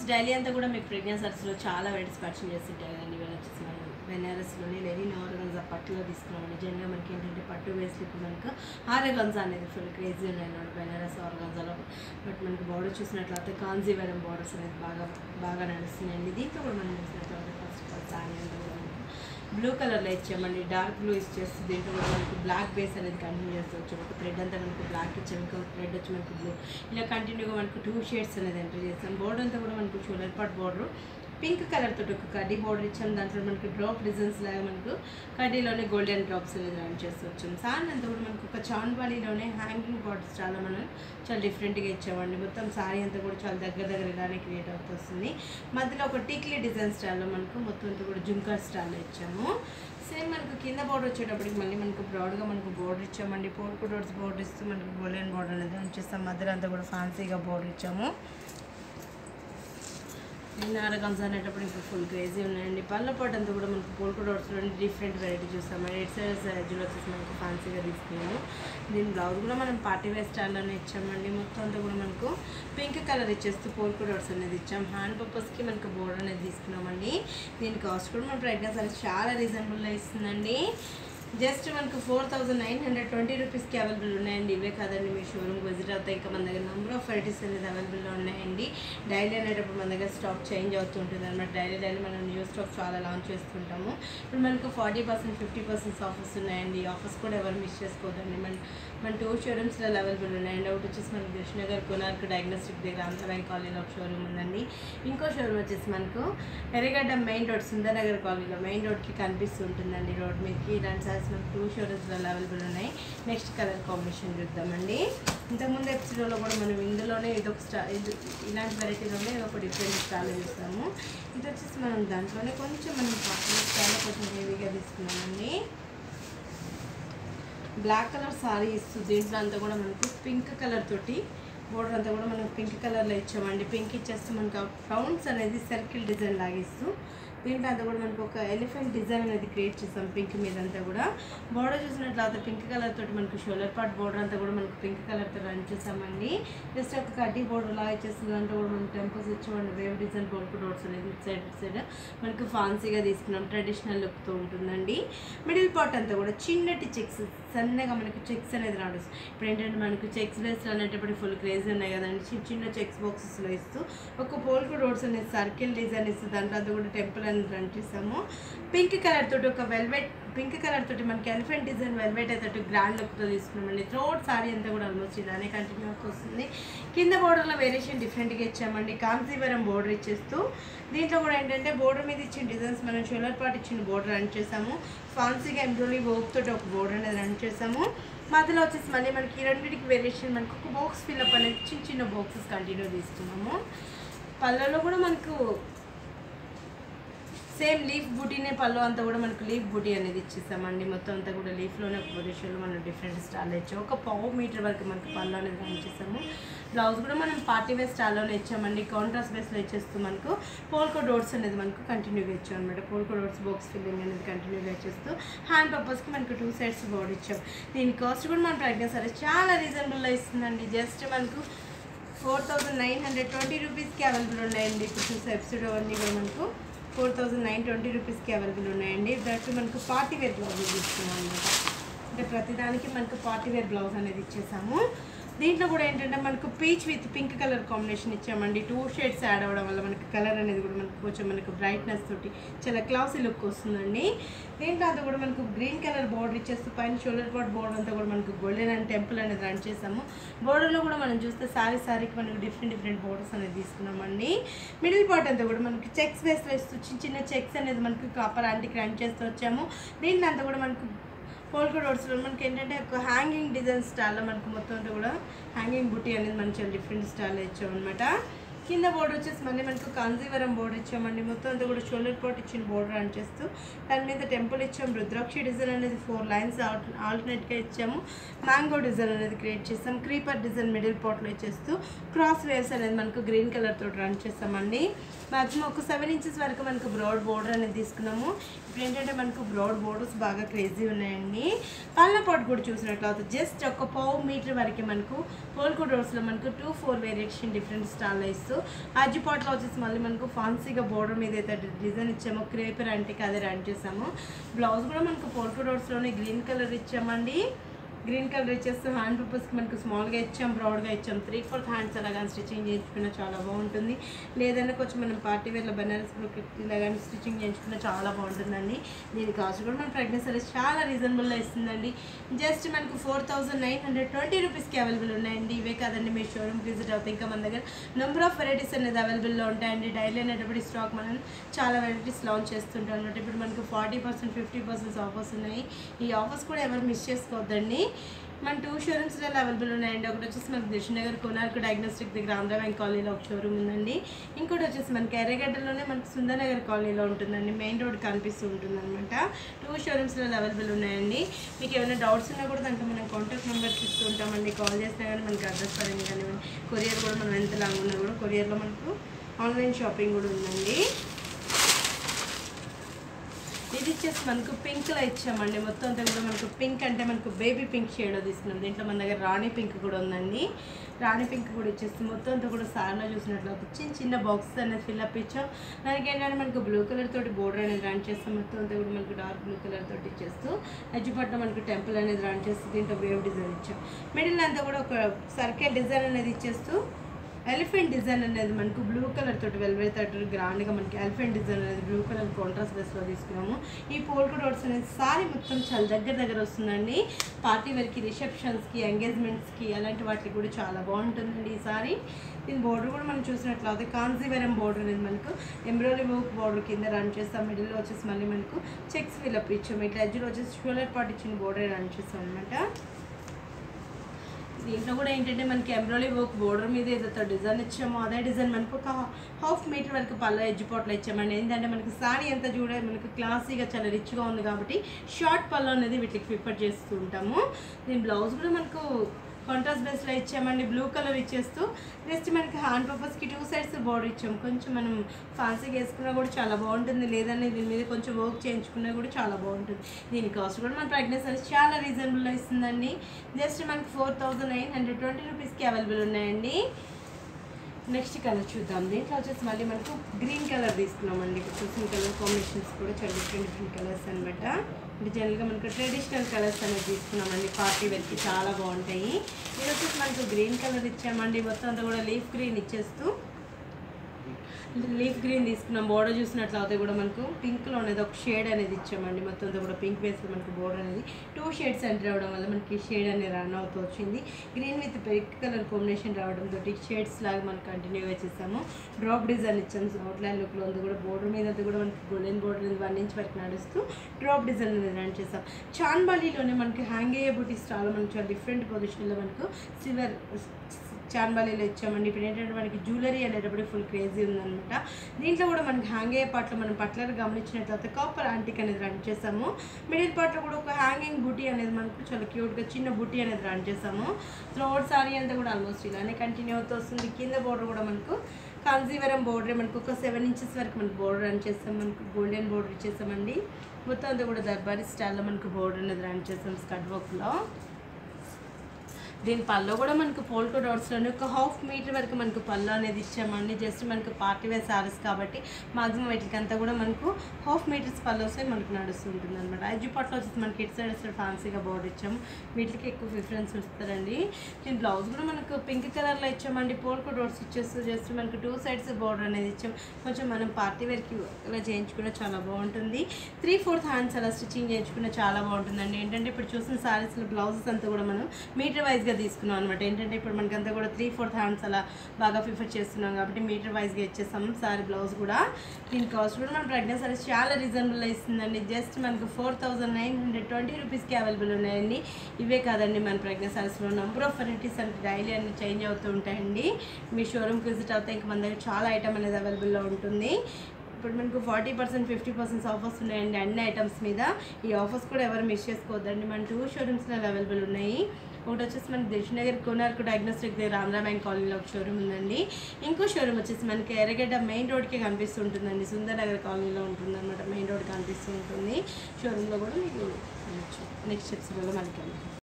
daily అంతా కూడా మీకు ప్రెగ్నెన్సీలో చాలా వెరైటీస్ పర్చేస్ చేస్తుంటాయి కదండి ఇవాళ వచ్చేసి మనం బెనారస్లోని లెనిన్ ఆర్గన్జా పట్టులో తీసుకున్నామండి జనరల్గా మనకి ఏంటంటే పట్టు వేసి ఇప్పుడు మనకు ఆర్గన్జా అనేది ఫుల్ క్రేజీ ఉన్నాయి అన్నమాట బెనారస్ ఆర్గన్జాలో బట్ మనకి బార్డర్ చూసినట్లయితే కాంజీవరం బార్డర్స్ అనేది బాగా బాగా నడుస్తున్నాయండి దీంట్లో కూడా మనం చూసినట్లయితే ఫస్ట్ ఆఫ్ ఆల్ సారీ అంతా కూడా మనకు బ్లూ కలర్లో ఇచ్చామండి డార్క్ బ్లూ ఇచ్చేసి దీంట్లో కూడా మనకి బ్లాక్ బేస్ అనేది కంటిన్యూ చేస్తూ వచ్చాము ఒక థ్రెడ్ అంతా మనకి బ్లాక్ ఇచ్చాము ఇంకో థ్రెడ్ వచ్చి మనకి బ్లూ ఇలా కంటిన్యూగా మనకు టూ షేడ్స్ అనేది ఎంటర్ చేస్తాం బోర్డర్ అంతా కూడా మనకు shoulder part border pink colour తోటి ఒక కడ్డీ బోర్డర్ ఇచ్చాం దాంట్లో మనకి డ్రాప్ డిజైన్స్ లాగా మనకు కడ్డీలోనే గోల్డెన్ డ్రాప్స్ అనేది రన్ చేస్తూ వచ్చాం సారీ అంతా కూడా మనకు ఒక చాన్వాలీలోనే హ్యాంగింగ్ బార్డర్స్ చాలా మనం చాలా డిఫరెంట్గా ఇచ్చామండి మొత్తం సారీ అంతా కూడా చాలా దగ్గర దగ్గర ఇలానే క్రియేట్ అవుతూ వస్తుంది మధ్యలో ఒక టీక్లీ డిజైన్ స్టైల్లో మనకు మొత్తం అంతా కూడా జుంకర్ స్టైల్లో ఇచ్చాము సేమ్ మనకు కింద బోర్డర్ వచ్చేటప్పటికి మళ్ళీ మనకు బ్రాడ్గా మనకు బోర్డర్ ఇచ్చామండి పోర్కు డోర్స్ బోర్డర్ ఇస్తూ మనకు గోల్డెన్ బోర్డర్ అనేది ఉంచేస్తాం మధ్యలో అంతా కూడా ఫ్యాన్సీగా బోర్డర్ ఇచ్చాము నిన్న గంజ అనేటప్పుడు ఇప్పుడు ఫుల్ క్రేజీ ఉన్నాయండి పళ్ళ పాటు అంతా కూడా మనకు పోల్కు డోట్స్లో డిఫరెంట్ వెరైటీ చూస్తాం ఎయిట్ సైడ్ సైజులో వచ్చేసి మనకు ఫ్యాన్సీగా తీసుకున్నాము దీని బ్లౌజ్ కూడా మనం పార్టీ వేర్ స్టైల్లోనే ఇచ్చామండి మొత్తం అంతా కూడా మనకు పింక్ కలర్ ఇచ్చేస్తూ పోల్కు డోట్స్ అనేది ఇచ్చాం హ్యాండ్ పర్పస్కి మనకు బోర్డర్ అనేది తీసుకున్నామండి దీని కాస్ట్ కూడా మన ప్రెగ్నెన్సీ అనేది చాలా రీజనబుల్లో ఇస్తుందండి జస్ట్ మనకు four thousand nine hundred twenty రూపీస్కి అవైలబుల్ ఉన్నాయండి ఇవే కాదండి మీ షోరూమ్కి విజిట్ అవుతాయి ఇంకా మన దగ్గర నెంబర్ ఆఫ్ వెరైటీస్ అనేది అవైలబుల్లో ఉన్నాయండి డైలీ అనేటప్పుడు మన దగ్గర స్టాక్ చేంజ్ అవుతుంటుంది అనమాట డైలీ డైలీ మనం న్యూ స్టాక్ చాలా లాంచ్ చేస్తుంటాము ఇప్పుడు మనకు forty percent fifty percent offers ఉన్నాయండి ఆఫర్స్ కూడా ఎవరు మిస్ చేసుకోవద్దండి మన మన టూ షోరూమ్స్లో అవైలబుల్ ఉన్నాయండి ఒకటి వచ్చేసి మనకి కృష్ణనగర్ కొనార్క్ డయాగ్నోస్టిక్ దగ్గర ఆంధ్ర బ్యాంక్ కాలనీలో ఒక షోరూమ్ ఉందండి ఇంకో షోరూమ్ వచ్చేసి మనకు ఎర్రగడ్డ మెయిన్ రోడ్ సుందరనగర్ కాలనీలో మెయిన్ రోడ్కి కనిపిస్తూ ఉంటుందండి రోడ్ మీదకి ఇలాంటి సారీస్ మనకు టూ షోరూమ్స్లో అవైలబుల్ ఉన్నాయి నెక్స్ట్ కలర్ కాంబినేషన్ చూద్దామండి ఇంతకుముందు ఎపిసోడ్లో కూడా మనం ఇందులోనే ఇదొక స్టా ఇది ఇలాంటి వెరైటీలోనే ఇది ఒక డిఫరెంట్ స్టైల్ చూస్తాము ఇది వచ్చేసి మనం దాంట్లోనే కొంచెం మనం స్టైల్ కొంచెం హెవీగా తీసుకున్నామండి బ్లాక్ కలర్ సారీ ఇస్తుంది దీంట్లో అంతా కూడా మనకు పింక్ కలర్ తోటి బోర్డర్ అంతా కూడా మనం పింక్ కలర్లో ఇచ్చామండి పింక్ ఇచ్చేస్తే మనకు రౌండ్స్ అనేది సర్కిల్ డిజైన్ లాగిస్తూ దీంట్లో అంతా కూడా మనకు ఒక ఎలిఫెంట్ డిజైన్ అనేది క్రియేట్ చేస్తాం పింక్ మీద అంతా కూడా బోర్డర్ చూసినట్లయితే పింక్ కలర్ తోటి మనకు షోల్డర్ పార్ట్ బోర్డర్ అంతా కూడా మనకు పింక్ కలర్తో రన్ చేసామండి జస్ట్ ఒక కడ్డీ బోర్డర్ లాగా ఇచ్చేస్తుంది దాంట్లో కూడా మనకు టెంపుల్స్ ఇచ్చామండి వేవ్ డిజైన్ బోర్డు డోర్స్ అనేది ఇటు సైడ్ ఇటు సైడ్ మనకు ఫాన్సీగా తీసుకున్నాం ట్రెడిషనల్ లుక్తో ఉంటుందండి మిడిల్ పార్ట్ అంతా కూడా చిన్నటి చెక్స్ సన్నగా మనకి చెక్స్ అనేది రాడు ఇప్పుడు ఏంటంటే మనకు చెక్స్ బేస్లో అనేటప్పుడు ఫుల్ క్రేజ్ ఉన్నాయి కదండి చిన్న చిన్న చెక్స్ బాక్సెస్లో ఇస్తూ ఒక పోల్కు రోడ్స్ అనేది సర్కిల్ డిజైన్ ఇస్తూ దాంట్లో అంతా కూడా టెంపుల్ అనేది రన్ చేసాము పింక్ కలర్ తోటి ఒక వెల్వెట్ పింక్ కలర్ తోటి మనకి ఎలిఫెంట్ డిజైన్ వెల్వెట్ అయితే గ్రాండ్ లుక్తో తీసుకున్నామండి థ్రోట్ సారీ అంతా కూడా ఆల్మోస్ట్ ఇలానే కంటిన్యూ అవుతూ వస్తుంది కింద బోర్డర్లో వేరియేషన్ డిఫరెంట్గా ఇచ్చామండి కాంచీవరం బోర్డర్ ఇచ్చేస్తూ దీంట్లో కూడా ఏంటంటే బోర్డర్ మీద ఇచ్చిన డిజైన్స్ మనం షోలర్ పార్ట్ ఇచ్చిన బోర్డర్ రన్ చేసాము ఫాన్సీగా ఎంబ్రాయిడరీ వర్క్ తోటి ఒక బోర్డర్ అనేది రన్ చేసాము మధ్యలో వచ్చేసి మళ్ళీ మనకి ఈ రెండింటికి వేరియేషన్ మనకు ఒక బాక్స్ ఫిల్అప్ అనేది చిన్న చిన్న బాక్సెస్ కంటిన్యూ తీసుకున్నాము పళ్ళలో కూడా మనకు సేమ్ లీఫ్ బూటీనే పళ్ళు అంతా కూడా మనకు లీఫ్ బూటీ అనేది ఇచ్చేసామండి మొత్తం అంతా కూడా లీఫ్లోనే ఒక పొజిషన్లో మనం డిఫరెంట్ స్టైల్ ఇచ్చాము ఒక పావు మీటర్ వరకు మనకు పళ్ళు అనేది రన్ చేసాము బ్లౌజ్ కూడా మనం పార్టీ వేర్ స్టైల్లోనే ఇచ్చామండి కాంట్రాస్ట్ బేస్లో ఇచ్చేస్తూ మనకు పోల్కో డోర్స్ అనేది మనకు కంటిన్యూగా ఇచ్చాం అనమాట పోల్కో డోర్స్ బాక్స్ ఫిల్లింగ్ అనేది కంటిన్యూగా ఇచ్చేస్తూ హ్యాండ్ పర్పస్కి మనకు టూ సైడ్స్ బోర్డ్ ఇచ్చాం దీని కాస్ట్ కూడా మన ప్రెగ్నెన్సీ సరే చాలా రీజనబుల్లో ఇస్తుందండి జస్ట్ మనకు four thousand nine hundred twenty రూపీస్కి అవైలబుల్ ఉన్నాయండి ఇప్పుడు చూసే ఎపిసోడ్ అవన్నీ కూడా మనకు ఫోర్ థౌజండ్ నైన్ ట్వంటీ రూపీస్కి అవైలబుల్ ఉన్నాయండి దట్ మనకు పార్టీ వేర్ బ్లౌజ్ తీసుకున్నాం అనమాట అంటే ప్రతిదానికి మనకు పార్టీ వేర్ బ్లౌజ్ అనేది ఇచ్చేసాము దీంట్లో కూడా ఏంటంటే మనకు peach with pink colour combination ఇచ్చామండి టూ షేడ్స్ యాడ్ అవ్వడం వల్ల మనకి కలర్ అనేది కూడా మనకు కొంచెం మనకు బ్రైట్నెస్ తోటి చాలా క్లాసీ లుక్ వస్తుందండి దీంట్లో అంతా కూడా మనకు గ్రీన్ కలర్ బోర్డర్ ఇచ్చేస్తూ పైన షోల్డర్ పాట్ బోర్డర్ అంతా కూడా మనకు గోల్డెన్ అండ్ టెంపుల్ అనేది రన్ చేసాము బోర్డర్లో కూడా మనం చూస్తే సారీ సారీకి మనకు డిఫరెంట్ డిఫరెంట్ బోర్డర్స్ అనేది తీసుకున్నామండి మిడిల్ పార్ట్ అంతా కూడా మనకి చెక్స్ వేస్ట్ వేస్తూ చిన్న చిన్న చెక్స్ అనేది మనకు కాపర్ ఆంటీకి రన్ చేస్తూ వచ్చాము దీంట్లో అంతా కూడా మనకు పోల్కో డోట్స్లో మనకి ఏంటంటే ఒక హ్యాంగింగ్ డిజైన్ స్టైల్లో మనకు మొత్తం అంతా కూడా హ్యాంగింగ్ బుట్టి అనేది మంచిగా డిఫరెంట్ స్టైల్ ఇచ్చామన్నమాట కింద బోర్డర్ వచ్చేసి మళ్ళీ మనకు కాంజీవరం బోర్డర్ ఇచ్చామండి మొత్తం అంతా కూడా షోల్డర్ పాట్ ఇచ్చిన బోర్డర్ రన్ చేస్తూ దాని మీద టెంపుల్ ఇచ్చాము రుద్రాక్షి డిజైన్ అనేది ఫోర్ లైన్స్ ఆల్టర్నేట్గా ఇచ్చాము మ్యాంగో డిజైన్ అనేది క్రియేట్ చేస్తాం క్రీపర్ డిజైన్ మిడిల్ పాట్లో ఇచ్చేస్తూ క్రాస్ వేవ్స్ అనేది మనకు గ్రీన్ కలర్ తోటి రన్ చేస్తామండి మాక్సిమం ఒక సెవెన్ ఇంచెస్ వరకు మనకు బ్రాడ్ బోర్డర్ అనేది తీసుకున్నాము ఇప్పుడు ఏంటంటే మనకు బ్రాడ్ బోర్డర్స్ బాగా క్రేజీ ఉన్నాయండి పళ్ళ పాటు కూడా చూసినట్లయితే జస్ట్ ఒక పావు మీటర్ వరకు మనకు పోల్కో డోర్స్లో మనకు టూ ఫోర్ వేరియేషన్ డిఫరెంట్ స్టాల్లో ఇస్తూ అజ్జి పాట్లో వచ్చేసి మళ్ళీ మనకు ఫాన్సీగా బోర్డర్ మీద అయితే డిజైన్ ఇచ్చామో క్రేపర్ అంటే అదే రన్ చేసాము బ్లౌజ్ కూడా మనకు పోల్టో డోర్స్లోనే గ్రీన్ కలర్ ఇచ్చామండి గ్రీన్ కలర్ ఇచ్చేస్తే హ్యాండ్ పర్పస్కి మనకు స్మాల్గా ఇచ్చాం బ్రౌడ్గా ఇచ్చాం త్రీ ఫోర్త్ హ్యాండ్స్ అలా కానీ స్టిచ్చింగ్ చేయించుకున్నా చాలా బాగుంటుంది లేదన్నా కొంచెం మనం పార్టీ వేర్లో బనారస్ ఇలా కానీ స్టిచ్చింగ్ చేయించుకున్నా చాలా బాగుంటుందండి దీని కాస్ట్ కూడా మన ప్రెగ్నెన్సీ చాలా రీజనబుల్లో ఇస్తుందండి జస్ట్ మనకు four thousand nine hundred twenty రూపీస్కి అవైలబుల్ ఉన్నాయండి ఇవే కాదండి మీరు షోరూమ్ విజిట్ అవుతాయి ఇంకా మన దగ్గర నెంబర్ ఆఫ్ వెరైటీస్ అనేది అవైలబుల్లో ఉంటాయండి డైలీ అనేటప్పుడు స్టాక్ మనం చాలా వెరైటీస్ లాంచ్ చేస్తుంటాం అనమాట ఇప్పుడు మనకు forty percent fifty percent offers ఉన్నాయి ఈ ఆఫర్స్ కూడా ఎవరు మిస్ చేసుకోవద్దండి మన టూ షోరూమ్స్లో అవైలబుల్ ఉన్నాయండి ఒకటి వచ్చేసి మనకి దిల్షనగర్ కోనార్క్ డయాగ్నోస్టిక్ దగ్గర ఆంధ్ర బ్యాంక్ కాలనీలో ఒక షోరూమ్ ఉందండి ఇంకోటి వచ్చేసి మనకి ఎర్రగడ్డలోనే మనకి సుందరనగర్ కాలనీలో ఉంటుందండి మెయిన్ రోడ్ కనిపిస్తూ ఉంటుంది అనమాట టూ షోరూమ్స్లో అవైలబుల్ ఉన్నాయండి మీకు ఏమైనా డౌట్స్ ఉన్నా కూడా దాంట్లో మనం కాంటాక్ట్ నెంబర్స్ ఇస్తూ ఉంటామండి కాల్ చేసినా కానీ మనకి అడ్రస్ పడింది కానీ కొరియర్ కూడా మనం ఎంత లాంగ్ ఉన్నా కూడా కొరియర్లో మనకు ఆన్లైన్ షాపింగ్ కూడా ఉందండి ఇది వచ్చేసి మనకు పింక్లో ఇచ్చామండి మొత్తం అంతా కూడా మనకు పింక్ అంటే మనకు బేబీ పింక్ షేడ్లో తీసుకున్నాం దీంట్లో మన దగ్గర రాణి పింక్ కూడా ఉందండి రాణి పింక్ కూడా ఇచ్చేసి మొత్తం అంతా కూడా సార్లో చూసినట్లయితే చిన్న చిన్న బాక్సెస్ అనేది ఫిల్అప్ ఇచ్చాం దానికి ఏంటంటే మనకు బ్లూ కలర్ తోటి బోర్డర్ అనేది రన్ చేస్తాం మొత్తం అంతా కూడా మనకు డార్క్ బ్లూ కలర్ తోటి ఇచ్చేస్తూ ఎడ్జుపట్ల మనకు టెంపుల్ అనేది రన్ చేస్తూ దీంట్లో వేవ్ డిజైన్ ఇచ్చాం మిడిల్ అంతా కూడా ఒక సర్కిల్ డిజైన్ అనేది ఇచ్చేస్తూ ఎలిఫెంట్ డిజైన్ అనేది మనకు బ్లూ కలర్ తోటి వెల్వెట్ తోటి గ్రాండ్గా మనకి ఎలిఫెంట్ డిజైన్ అనేది బ్లూ కలర్ కాంట్రాస్ట్ బేస్లో తీసుకున్నాము ఈ పోల్కో డోట్స్ అనేది సారీ మొత్తం చాలా దగ్గర దగ్గర వస్తుందండి పార్టీ వేర్కి రిసెప్షన్స్కి ఎంగేజ్మెంట్స్కి అలాంటి వాటికి కూడా చాలా బాగుంటుందండి ఈ సారీ దీని బోర్డర్ కూడా మనం చూసినట్లయితే కాంజీవరం బోర్డర్ అనేది మనకు ఎంబ్రాయిడరీ వర్క్ బోర్డర్ కింద రన్ చేస్తాం మిడిల్లో వచ్చేసి మళ్ళీ మనకు చెక్స్ ఫిల్అప్ ఇచ్చాము ఇట్లా ఎడ్జ్లో వచ్చేసి షోలర్ పార్ట్ ఇచ్చిన బోర్డర్ రన్ చేస్తాం అనమాట దీంట్లో కూడా ఏంటంటే మనకి ఎంబ్రాయిడరీ వర్క్ బోర్డర్ మీద ఏదైతే డిజైన్ ఇచ్చామో అదే డిజైన్ మనకు ఒక హాఫ్ మీటర్ వరకు పళ్ళ ఎడ్జ్ పోట్లు ఇచ్చామండి ఏంటంటే మనకి సారీ అంతా చూడ మనకి క్లాసీగా చాలా రిచ్గా ఉంది కాబట్టి షార్ట్ పళ్ళు అనేది వీటికి ప్రిఫర్ చేస్తూ ఉంటాము దీని బ్లౌజ్ కూడా మనకు కాంట్రాస్ట్ బేస్లో ఇచ్చామండి బ్లూ కలర్ ఇచ్చేస్తూ జస్ట్ మనకి హ్యాండ్ పర్పస్కి టూ సైడ్స్ బోర్డర్ ఇచ్చాము కొంచెం మనం ఫ్యాన్సీగా వేసుకున్నా కూడా చాలా బాగుంటుంది లేదంటే దీని మీద కొంచెం వర్క్ చేయించుకున్నా కూడా చాలా బాగుంటుంది దీని కాస్ట్ కూడా మన ప్రెగ్నెన్సీ అనేది చాలా రీజనబుల్లో ఇస్తుందండి జస్ట్ మనకి four thousand nine hundred twenty రూపీస్కి అవైలబుల్ ఉన్నాయండి నెక్స్ట్ కలర్ చూద్దాం దీంట్లో వచ్చేసి మళ్ళీ మనకు గ్రీన్ కలర్ తీసుకున్నామండి ఇక్కడ చూసిన కలర్ కాంబినేషన్స్ కూడా చాలా డిఫరెంట్ డిఫరెంట్ కలర్స్ అనమాట అంటే జనరల్గా మనకు ట్రెడిషనల్ కలర్స్ అనేది తీసుకున్నామండి పార్టీ వేర్కి చాలా బాగుంటాయి ఇది వచ్చేసి మనకు గ్రీన్ కలర్ ఇచ్చామండి మొత్తం అంతా కూడా లీఫ్ గ్రీన్ ఇచ్చేస్తూ లీఫ్ గ్రీన్ తీసుకున్నాం బోర్డర్ చూసినట్లయితే కూడా మనకు పింక్లో అనేది ఒక షేడ్ అనేది ఇచ్చామండి మొత్తం అంతా కూడా పింక్ బేస్లో మనకు బోర్డర్ అనేది టూ షేడ్స్ ఎంటర్ అవ్వడం వల్ల మనకి షేడ్ అనేది రన్ అవుతూ వచ్చింది green with pink colour combination రావడంతో షేడ్స్ లాగా మనం కంటిన్యూగా చేసాము డ్రాప్ డిజైన్ ఇచ్చాము అవుట్లైన్ లుక్లో ఉంది కూడా బోర్డర్ మీద అంతా కూడా మనకి గోల్డెన్ బోర్డర్ అనేది వన్ ఇంచ్ వరకు నడుస్తూ డ్రాప్ డిజైన్ అనేది రన్ చేసాం చాన్బాలీలోనే మనకి హ్యాంగ్ అయ్యే బుటీ స్టాల్ మనకి చాలా డిఫరెంట్ పొజిషన్లో మనకు సిల్వర్ చాన్బాలీలో ఇచ్చామండి ఇప్పుడు ఏంటంటే మనకి జ్యువెలరీ అనేటప్పుడు ఫుల్ క్రేజీ ఉందన్నమాట దీంట్లో కూడా మనకి హ్యాంగ్ అయ్యే పార్ట్లో మనం పట్లర్ గమనించినట్లయితే కాపర్ యాంటిక్ అనేది రన్ చేసాము మిడిల్ పార్ట్లో కూడా ఒక హ్యాంగింగ్ బూటీ అనేది మనకు చాలా క్యూట్గా చిన్న బూటీ అనేది రన్ చేసాము త్రోట్ సారీ అంతా కూడా ఆల్మోస్ట్ ఇలానే కంటిన్యూ అవుతూ వస్తుంది కింద బోర్డర్ కూడా మనకు కాంజీవరం బోర్డర్ మనకు ఒక సెవెన్ ఇంచెస్ వరకు మనకు బోర్డర్ రన్ చేస్తాం మనకు గోల్డెన్ బోర్డర్ ఇచ్చేసామండి మొత్తం అంతా కూడా దర్బారీ స్టైల్లో మనకు బోర్డర్ అనేది రన్ చేస్తాం స్కట్ వర్క్లో దీని పళ్ళు కూడా మనకు పోల్కో డాట్స్లోనే ఒక హాఫ్ మీటర్ వరకు మనకు పళ్ళు అనేది ఇచ్చామండి జస్ట్ మనకు పార్టీ వేర్ సారీస్ కాబట్టి మాక్సిమం వీటికంతా కూడా మనకు హాఫ్ మీటర్స్ పళ్ళు వస్తే మనకు నడుస్తుంటుంది అనమాట అజ్జు పట్లు వచ్చేసి మనకి ఇటు సైడ్ సైడ్ ఫ్యాన్సీగా బోర్డర్ ఇచ్చాము వీటికి ఎక్కువ ప్రిఫరెన్స్ ఇస్తారండి దీని బ్లౌజ్ కూడా మనకు పింక్ కలర్లో ఇచ్చామండి పోల్కో డాట్స్ ఇచ్చేస్తూ జస్ట్ మనకు టూ సైడ్స్ బోర్డర్ అనేది ఇచ్చాం కొంచెం మనం పార్టీ వేర్కి ఇలా చేయించుకున్న చాలా బాగుంటుంది త్రీ ఫోర్త్ హ్యాండ్స్ అలా స్టిచ్చింగ్ చేయించుకున్న చాలా బాగుంటుందండి ఏంటంటే ఇప్పుడు చూసిన సారీస్లో బ్లౌజెస్ అంతా కూడా మనం మీటర్ వైజ్గా తీసుకున్నాం అనమాట ఏంటంటే ఇప్పుడు మనకంతా కూడా త్రీ ఫోర్త్ హ్యాండ్స్ అలా బాగా ప్రిఫర్ చేస్తున్నాం కాబట్టి మీటర్ వైజ్గా ఇచ్చేస్తాం సారీ బ్లౌజ్ కూడా దీని కాస్ట్ కూడా మన ప్రెగ్నెన్సీ సారీస్ చాలా రీజనబుల్ ఇస్తుందండి జస్ట్ మనకు four thousand nine hundred twenty రూపీస్కి అవైలబుల్ ఉన్నాయండి ఇవే కాదండి మన ప్రెగ్నెన్సీ సారీస్లో నెంబర్ ఆఫ్ వెరైటీస్ అంటే డైలీ అన్ని చేంజ్ అవుతూ ఉంటాయండి మీ షోరూమ్కి విజిట్ అవుతే ఇంకా మన దగ్గర చాలా ఐటమ్ అనేది అవైలబుల్లో ఉంటుంది ఇప్పుడు మనకు forty percent fifty percent offers ఉన్నాయండి అన్ని ఐటమ్స్ మీద ఈ ఆఫర్స్ కూడా ఎవరు మిస్ చేసుకోవద్దండి మన టూ షోరూమ్స్లో అవైలబుల్ ఉన్నాయి ఒకటి వచ్చేసి మనకి దిల్షనగర్ కోనార్కు డయాగ్నోస్టిక్ దగ్గర ఆంధ్ర బ్యాంక్ కాలనీలో ఒక షోరూమ్ ఉందండి ఇంకో షోరూమ్ వచ్చేసి మనకి ఎర్రగడ్డ మెయిన్ రోడ్కి కనిపిస్తుంటుందండి సుందర్ నగర్ కాలనీలో ఉంటుంది అనమాట మెయిన్ రోడ్ కనిపిస్తూ ఉంటుంది షోరూంలో కూడా మీకు నెక్స్ట్ స్టెప్స్లో మనకి